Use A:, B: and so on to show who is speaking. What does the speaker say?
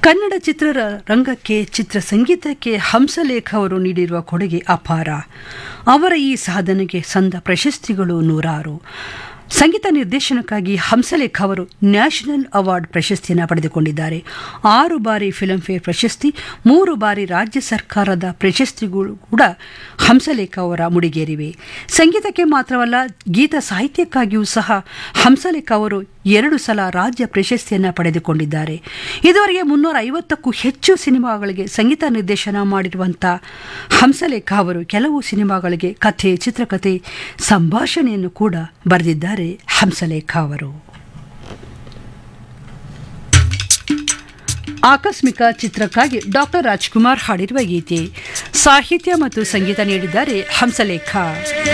A: ಕನ್ನಡ ಚಿತ್ರರ ರಂಗಕ್ಕೆ ಚಿತ್ರ ಸಂಗೀತಕ್ಕೆ ಹಂಸಲೇಖ ಅವರು ನೀಡಿರುವ ಕೊಡುಗೆ ಅಪಾರ ಅವರ ಈ ಸಾಧನೆಗೆ ಸಂದ ಪ್ರಶಸ್ತಿಗಳು ನೂರಾರು ಸಂಗೀತ ನಿರ್ದೇಶನಕ್ಕಾಗಿ ಹಂಸಲೇಖ ಅವರು ನ್ಯಾಷನಲ್ ಅವಾರ್ಡ್ ಪ್ರಶಸ್ತಿಯನ್ನು ಪಡೆದುಕೊಂಡಿದ್ದಾರೆ ಆರು ಬಾರಿ ಫಿಲ್ಮ್ಫೇರ್ ಪ್ರಶಸ್ತಿ ಮೂರು ಬಾರಿ ರಾಜ್ಯ ಸರ್ಕಾರದ ಪ್ರಶಸ್ತಿಗಳು ಕೂಡ ಹಂಸಲೇಖ ಅವರ ಮುಡಿಗೇರಿವೆ ಸಂಗೀತಕ್ಕೆ ಮಾತ್ರವಲ್ಲ ಗೀತ ಸಾಹಿತ್ಯಕ್ಕಾಗಿಯೂ ಸಹ ಹಂಸಲೇಖ ಅವರು ಎರಡು ಸಲ ರಾಜ್ಯ ಪ್ರಶಸ್ತಿಯನ್ನು ಪಡೆದುಕೊಂಡಿದ್ದಾರೆ ಇದುವರೆಗೆ ಮುನ್ನೂರ ಐವತ್ತಕ್ಕೂ ಹೆಚ್ಚು ಸಿನಿಮಾಗಳಿಗೆ ಸಂಗೀತ ನಿರ್ದೇಶನ ಮಾಡಿರುವಂಥ ಹಂಸಲೇಖ ಅವರು ಕೆಲವು ಸಿನಿಮಾಗಳಿಗೆ ಕಥೆ ಚಿತ್ರಕಥೆ ಸಂಭಾಷಣೆಯನ್ನು ಕೂಡ ಬರೆದಿದ್ದಾರೆ ಹಂಸಲೇಖ ಅವರು ಆಕಸ್ಮಿಕ ಚಿತ್ರಕ್ಕಾಗಿ ಡಾಕ್ಟರ್ ರಾಜ್ಕುಮಾರ್ ಹಾಡಿರುವ ಗೀತೆ ಸಾಹಿತ್ಯ ಮತ್ತು ಸಂಗೀತ ನೀಡಿದ್ದಾರೆ ಹಂಸಲೇಖ